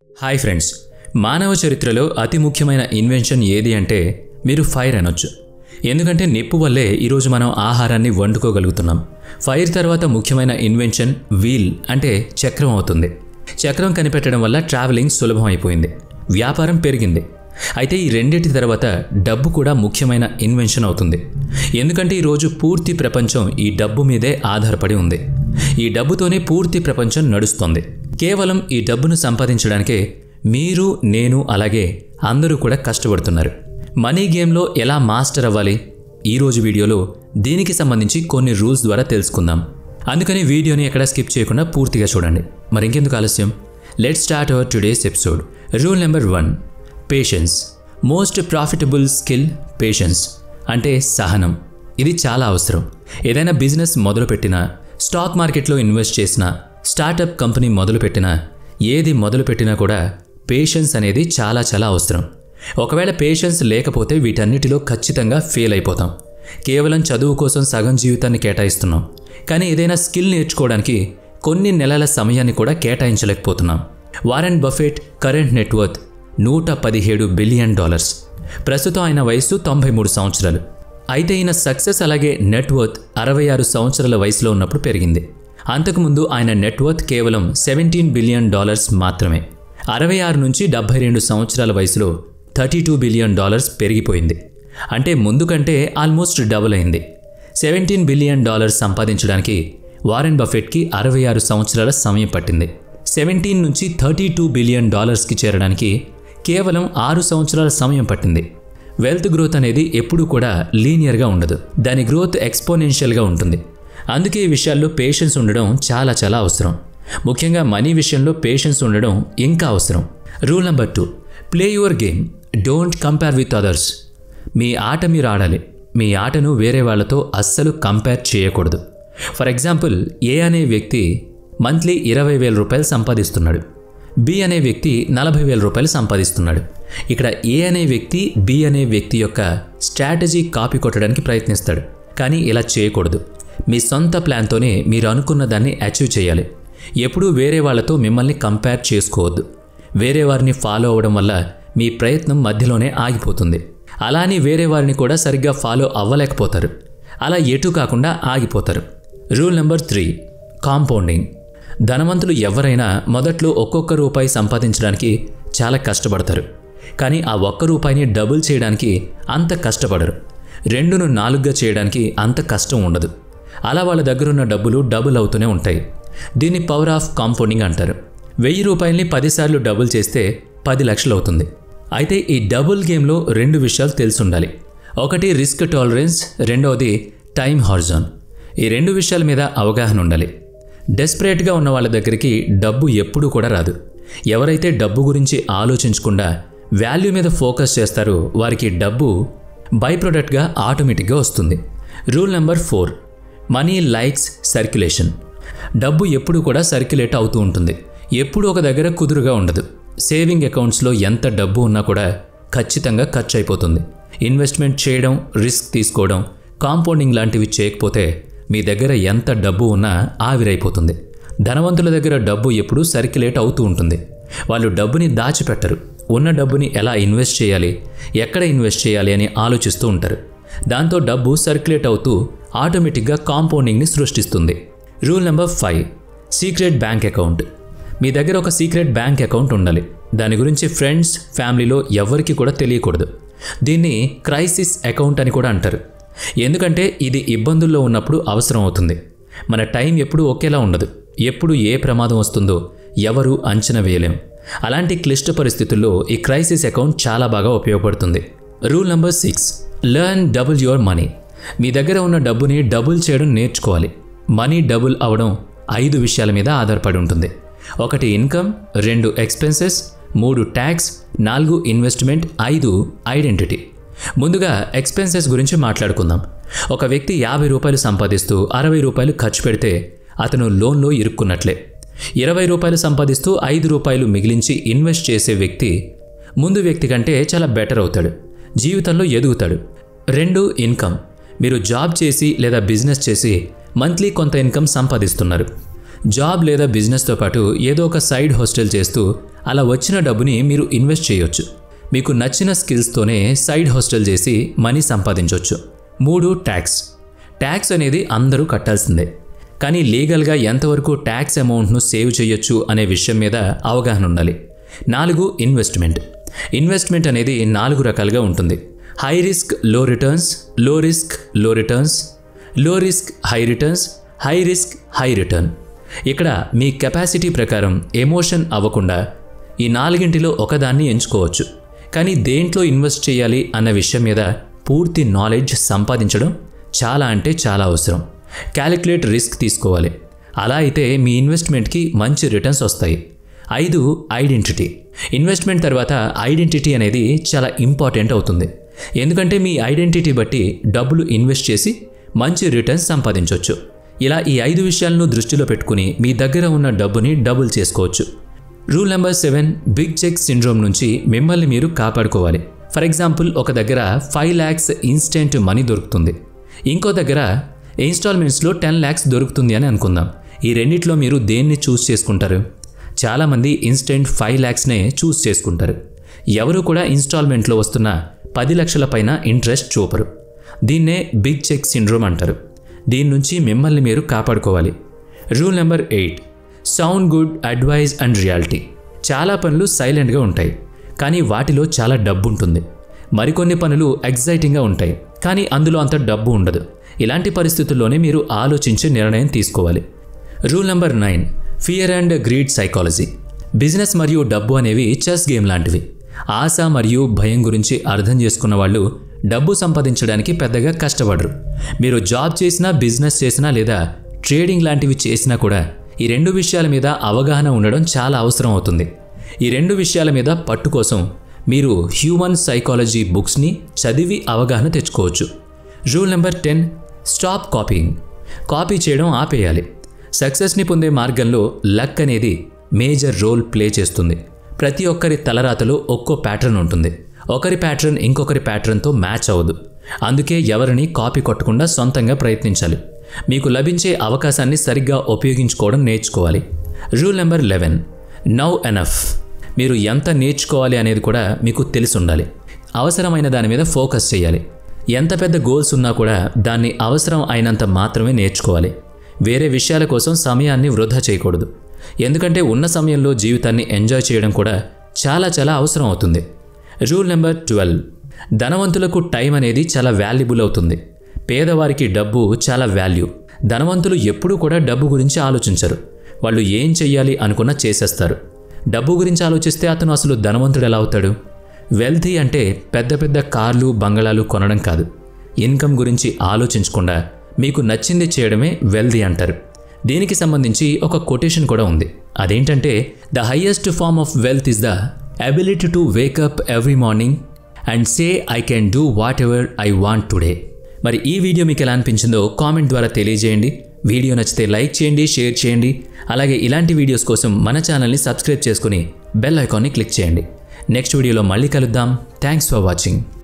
hi friends మానవ చరిత్రలో అతి ముఖ్యమైన ఇన్వెన్షన్ ఏది అంటే మీరు ఫైర్ అనొచ్చు ఎందుకంటే నిప్పు వల్లే ఈరోజు మనం ఆహారాన్ని వండుకోగలుగుతున్నాం ఫైర్ తర్వాత ముఖ్యమైన ఇన్వెన్షన్ వీల్ అంటే చక్రం అవుతుంది చక్రం కనిపెట్టడం వల్ల ట్రావెలింగ్ సులభం అయిపోయింది వ్యాపారం పెరిగింది అయితే ఈ రెండింటి తర్వాత డబ్బు కూడా ముఖ్యమైన ఇన్వెన్షన్ అవుతుంది ఎందుకంటే ఈరోజు పూర్తి ప్రపంచం ఈ డబ్బు మీదే ఆధారపడి ఉంది ఈ డబ్బుతోనే పూర్తి ప్రపంచం నడుస్తోంది కేవలం ఈ డబ్బును సంపాదించడానికే మీరు నేను అలాగే అందరూ కూడా కష్టపడుతున్నారు మనీ గేమ్లో ఎలా మాస్టర్ అవ్వాలి ఈరోజు వీడియోలో దీనికి సంబంధించి కొన్ని రూల్స్ ద్వారా తెలుసుకుందాం అందుకని వీడియోని ఎక్కడ స్కిప్ చేయకుండా పూర్తిగా చూడండి మరి ఇంకెందుకు ఆలస్యం let start our today's episode rule number one patience most profitable skill patience అంటే సహనం ఇది చాలా అవసరం ఏదైనా బిజినెస్ మొదలుపెట్టినా స్టాక్ మార్కెట్లో ఇన్వెస్ట్ చేసినా స్టార్టప్ కంపెనీ మొదలుపెట్టినా ఏది మొదలుపెట్టినా కూడా పేషెన్స్ అనేది చాలా చాలా అవసరం ఒకవేళ పేషెన్స్ లేకపోతే వీటన్నిటిలో ఖచ్చితంగా ఫెయిల్ అయిపోతాం కేవలం చదువు కోసం సగం జీవితాన్ని కేటాయిస్తున్నాం కానీ ఏదైనా స్కిల్ నేర్చుకోవడానికి కొన్ని నెలల సమయాన్ని కూడా కేటాయించలేకపోతున్నాం వారెన్ బఫెట్ కరెంట్ నెట్వర్త్ నూట పదిహేడు బిలియన్ డాలర్స్ ప్రస్తుతం ఆయన వయస్సు తొంభై మూడు సంవత్సరాలు అయితే ఈయన సక్సెస్ అలాగే నెట్వర్త్ అరవై ఆరు సంవత్సరాల వయసులో ఉన్నప్పుడు పెరిగింది అంతకుముందు ఆయన నెట్వర్త్ కేవలం సెవెంటీన్ బిలియన్ డాలర్స్ మాత్రమే అరవై ఆరు నుంచి డెబ్బై రెండు సంవత్సరాల వయసులో థర్టీ టూ బిలియన్ డాలర్స్ పెరిగిపోయింది అంటే ముందు కంటే ఆల్మోస్ట్ డబుల్ అయింది సెవెంటీన్ బిలియన్ డాలర్స్ సంపాదించడానికి వారెన్ బఫెట్కి అరవై ఆరు సంవత్సరాల సమయం పట్టింది సెవెంటీన్ నుంచి థర్టీ టూ బిలియన్ డాలర్స్కి చేరడానికి కేవలం ఆరు సంవత్సరాల సమయం పట్టింది వెల్త్ గ్రోత్ అనేది ఎప్పుడూ కూడా లీనియర్గా ఉండదు దాని గ్రోత్ ఎక్స్పోనెన్షియల్గా ఉంటుంది అందుకే ఈ విషయాల్లో పేషెన్స్ ఉండడం చాలా చాలా అవసరం ముఖ్యంగా మనీ విషయంలో పేషెన్స్ ఉండడం ఇంకా అవసరం rule number two play your game don't compare with others మీ ఆట మీరు ఆడాలి మీ ఆటను వేరే వాళ్ళతో అస్సలు కంపేర్ చేయకూడదు ఫర్ ఎగ్జాంపుల్ ఏ అనే వ్యక్తి మంత్లీ ఇరవై వేల రూపాయలు సంపాదిస్తున్నాడు బి అనే వ్యక్తి నలభై వేల రూపాయలు సంపాదిస్తున్నాడు ఇక్కడ ఏ అనే వ్యక్తి బి అనే వ్యక్తి యొక్క స్ట్రాటజీ కాపీ కొట్టడానికి ప్రయత్నిస్తాడు కానీ ఇలా చేయకూడదు మీ సొంత ప్లాన్తోనే మీరు అనుకున్న దాన్ని అచీవ్ చేయాలి ఎప్పుడూ వేరే వాళ్ళతో మిమ్మల్ని కంపేర్ చేసుకోవద్దు వేరే వారిని ఫాలో అవ్వడం వల్ల మీ ప్రయత్నం మధ్యలోనే ఆగిపోతుంది అలానే వేరే వారిని కూడా సరిగ్గా ఫాలో అవ్వలేకపోతారు అలా ఎటు కాకుండా ఆగిపోతారు రూల్ నెంబర్ త్రీ కాంపౌండింగ్ ధనవంతులు ఎవరైనా మొదట్లో ఒక్కొక్క రూపాయి సంపాదించడానికి చాలా కష్టపడతారు కానీ ఆ ఒక్క రూపాయిని డబుల్ చేయడానికి అంత కష్టపడరు రెండును నాలుగుగా చేయడానికి అంత కష్టం ఉండదు అలా వాళ్ళ దగ్గరున్న డబ్బులు డబుల్ అవుతూనే ఉంటాయి దీన్ని పవర్ ఆఫ్ కాంపౌండింగ్ అంటారు వెయ్యి రూపాయల్ని పదిసార్లు డబుల్ చేస్తే పది లక్షలు అవుతుంది అయితే ఈ డబుల్ గేమ్లో రెండు విషయాలు తెలిసుండాలి ఒకటి రిస్క్ టాలరెన్స్ రెండవది టైం హార్జాన్ ఈ రెండు విషయాల మీద అవగాహన ఉండాలి డెస్పరేట్గా ఉన్న వాళ్ళ దగ్గరికి డబ్బు ఎప్పుడూ కూడా రాదు ఎవరైతే డబ్బు గురించి ఆలోచించకుండా వాల్యూ మీద ఫోకస్ చేస్తారో వారికి డబ్బు బై ప్రొడక్ట్గా ఆటోమేటిక్గా వస్తుంది rule number four money likes circulation డబ్బు ఎప్పుడు కూడా సర్క్యులేట్ అవుతూ ఉంటుంది ఎప్పుడు ఒక దగ్గర కుదురుగా ఉండదు సేవింగ్ అకౌంట్స్లో ఎంత డబ్బు ఉన్నా కూడా ఖచ్చితంగా ఖర్చు అయిపోతుంది ఇన్వెస్ట్మెంట్ చేయడం రిస్క్ తీసుకోవడం కాంపౌండింగ్ లాంటివి చేయకపోతే మీ దగ్గర ఎంత డబ్బు ఉన్నా ఆవిరైపోతుంది ధనవంతుల దగ్గర డబ్బు ఎప్పుడూ సర్క్యులేట్ అవుతూ ఉంటుంది వాళ్ళు డబ్బుని దాచిపెట్టరు ఉన్న డబ్బుని ఎలా ఇన్వెస్ట్ చేయాలి ఎక్కడ ఇన్వెస్ట్ చేయాలి అని ఆలోచిస్తూ ఉంటారు దాంతో డబ్బు సర్క్యులేట్ అవుతూ ఆటోమేటిక్గా కాంపౌండింగ్ని సృష్టిస్తుంది rule number five secret bank account మీ దగ్గర ఒక సీక్రెట్ బ్యాంక్ అకౌంట్ ఉండాలి దాని గురించి ఫ్రెండ్స్ ఫ్యామిలీలో ఎవరికి కూడా తెలియకూడదు దీన్ని క్రైసిస్ అకౌంట్ అని కూడా అంటారు ఎందుకంటే ఇది ఇబ్బందుల్లో ఉన్నప్పుడు అవసరం అవుతుంది మన టైం ఎప్పుడూ ఒకేలా ఉండదు ఎప్పుడు ఏ ప్రమాదం వస్తుందో ఎవరు అంచనా వేయలేం అలాంటి క్లిష్ట పరిస్థితుల్లో ఈ క్రైసిస్ అకౌంట్ చాలా బాగా ఉపయోగపడుతుంది rule number six learn double your money మీ దగ్గర ఉన్న డబ్బుని డబుల్ చేయడం నేర్చుకోవాలి మనీ డబుల్ అవడం ఐదు విషయాల మీద ఆధారపడి ఉంటుంది ఒకటి ఇన్కమ్ రెండు ఎక్స్పెన్సెస్ మూడు ట్యాక్స్ నాలుగు ఇన్వెస్ట్మెంట్ ఐదు ఐడెంటిటీ ముందుగా ఎక్స్పెన్సెస్ గురించి మాట్లాడుకుందాం ఒక వ్యక్తి యాభై రూపాయలు సంపాదిస్తూ అరవై రూపాయలు ఖర్చు పెడితే అతను లోన్లో ఇరుక్కున్నట్లే ఇరవై రూపాయలు సంపాదిస్తూ ఐదు రూపాయలు మిగిలించి ఇన్వెస్ట్ చేసే వ్యక్తి ముందు వ్యక్తి కంటే చాలా బెటర్ అవుతాడు జీవితంలో ఎదుగుతాడు రెండు ఇన్కమ్ మీరు జాబ్ చేసి లేదా బిజినెస్ చేసి మంత్లీ కొంత ఇన్కమ్ సంపాదిస్తున్నారు జాబ్ లేదా బిజినెస్తో పాటు ఏదో ఒక సైడ్ హాస్టల్ చేస్తూ అలా వచ్చిన డబ్బుని మీరు ఇన్వెస్ట్ చేయొచ్చు మీకు నచ్చిన స్కిల్స్తోనే సైడ్ హాస్టల్ చేసి మనీ సంపాదించవచ్చు మూడు ట్యాక్స్ ట్యాక్స్ అనేది అందరూ కట్టాల్సిందే కానీ లీగల్గా ఎంతవరకు ట్యాక్స్ అమౌంట్ను సేవ్ చేయొచ్చు అనే విషయం మీద అవగాహన ఉండాలి నాలుగు ఇన్వెస్ట్మెంట్ ఇన్వెస్ట్మెంట్ అనేది నాలుగు రకాలుగా ఉంటుంది high risk low returns low risk low returns low risk high returns high risk high return ఇక్కడ మీ కెపాసిటీ ప్రకారం ఎమోషన్ అవ్వకుండా ఈ నాలుగింటిలో ఒకదాన్ని ఎంచుకోవచ్చు కానీ దేంట్లో ఇన్వెస్ట్ చేయాలి అన్న విషయం మీద పూర్తి నాలెడ్జ్ సంపాదించడం చాలా అంటే చాలా అవసరం క్యాలిక్యులేట్ రిస్క్ తీసుకోవాలి అలా అయితే మీ ఇన్వెస్ట్మెంట్కి మంచి రిటర్న్స్ వస్తాయి ఐదు ఐడెంటిటీ ఇన్వెస్ట్మెంట్ తర్వాత ఐడెంటిటీ అనేది చాలా ఇంపార్టెంట్ అవుతుంది ఎందుకంటే మీ ఐడెంటిటీ బట్టి డబ్బులు ఇన్వెస్ట్ చేసి మంచి రిటర్న్స్ సంపాదించవచ్చు ఇలా ఈ ఐదు విషయాలను దృష్టిలో పెట్టుకుని మీ దగ్గర ఉన్న డబ్బుని డబుల్ చేసుకోవచ్చు rule number seven big check syndrome నుంచి మిమ్మల్ని మీరు కాపాడుకోవాలి ఫర్ ఎగ్జాంపుల్ ఒక దగ్గర ఫైవ్ ల్యాక్స్ ఇన్స్టెంట్ మనీ దొరుకుతుంది ఇంకో దగ్గర ఇన్స్టాల్మెంట్స్లో టెన్ ల్యాక్స్ దొరుకుతుంది అని అనుకుందాం ఈ రెండిట్లో మీరు దేన్ని చూస్ చేసుకుంటారు చాలామంది ఇన్స్టెంట్ ఫైవ్ ల్యాక్స్నే చూస్ చేసుకుంటారు ఎవరు కూడా ఇన్స్టాల్మెంట్లో వస్తున్న పది లక్షల పైన ఇంట్రెస్ట్ చూపరు దీన్నే బిగ్ చెక్ సిండ్రోమ్ అంటారు దీని నుంచి మిమ్మల్ని మీరు కాపాడుకోవాలి rule number eight sound good advice and reality చాలా పనులు సైలెంట్గా ఉంటాయి కానీ వాటిలో చాలా డబ్బు ఉంటుంది మరికొన్ని పనులు ఎగ్జైటింగ్గా ఉంటాయి కానీ అందులో అంత డబ్బు ఉండదు ఇలాంటి పరిస్థితుల్లోనే మీరు ఆలోచించే నిర్ణయం తీసుకోవాలి rule number nine fear and greed psychology business మరియు డబ్బు అనేవి చెస్ గేమ్ లాంటివి ఆశ మరియు భయం గురించి అర్థం చేసుకున్న వాళ్ళు డబ్బు సంపాదించడానికి పెద్దగా కష్టపడరు మీరు జాబ్ చేసినా బిజినెస్ చేసినా లేదా ట్రేడింగ్ లాంటివి చేసినా కూడా ఈ రెండు విషయాల మీద అవగాహన ఉండడం చాలా అవసరం అవుతుంది ఈ రెండు విషయాల మీద పట్టు కోసం మీరు హ్యూమన్ సైకాలజీ బుక్స్ని చదివి అవగాహన తెచ్చుకోవచ్చు rule number ten stop copying copy చేయడం ఆపేయాలి సక్సెస్ని పొందే మార్గంలో లక్ అనేది మేజర్ రోల్ ప్లే చేస్తుంది ప్రతి ఒక్కరి తలరాతలో ఒక్కో ప్యాటర్న్ ఉంటుంది ఒకరి ప్యాటర్న్ ఇంకొకరి ప్యాటర్న్తో మ్యాచ్ అవ్వదు అందుకే ఎవరిని కాపీ కొట్టకుండా సొంతంగా ప్రయత్నించాలి మీకు లభించే అవకాశాన్ని సరిగ్గా ఉపయోగించుకోవడం నేర్చుకోవాలి rule number eleven now enough మీరు ఎంత నేర్చుకోవాలి అనేది కూడా మీకు తెలిసి ఉండాలి అవసరమైన దాని మీద ఫోకస్ చేయాలి ఎంత పెద్ద గోల్స్ ఉన్నా కూడా దాన్ని అవసరం అయినంత మాత్రమే నేర్చుకోవాలి వేరే విషయాల కోసం సమయాన్ని వృధా చేయకూడదు ఎందుకంటే ఉన్న సమయంలో జీవితాన్ని ఎంజాయ్ చేయడం కూడా చాలా చాలా అవసరం అవుతుంది రూల్ నెంబర్ ట్వెల్వ్ ధనవంతులకు టైం అనేది చాలా వాల్యుబుల్ అవుతుంది పేదవారికి డబ్బు చాలా వాల్యూ ధనవంతులు ఎప్పుడూ కూడా డబ్బు గురించి ఆలోచించరు వాళ్ళు ఏం చెయ్యాలి అనుకున్నా చేసేస్తారు డబ్బు గురించి ఆలోచిస్తే అతను అసలు ధనవంతుడు ఎలా అవుతాడు వెల్తీ అంటే పెద్ద పెద్ద కార్లు బంగళాలు కొనడం కాదు ఇన్కమ్ గురించి ఆలోచించకుండా మీకు నచ్చింది చేయడమే వెల్దీ అంటారు దీనికి సంబంధించి ఒక కొటేషన్ కూడా ఉంది అదేంటంటే the highest form of wealth is the ability to wake up every morning and say I can do whatever I want today మరి ఈ వీడియో మీకు ఎలా అనిపించిందో కామెంట్ ద్వారా తెలియజేయండి వీడియో నచ్చితే లైక్ చేయండి షేర్ చేయండి అలాగే ఇలాంటి వీడియోస్ కోసం మన ఛానల్ని సబ్స్క్రైబ్ చేసుకుని బెల్ ఐకాన్ని క్లిక్ చేయండి నెక్స్ట్ వీడియోలో మళ్ళీ కలుద్దాం థ్యాంక్స్ ఫర్ వాచింగ్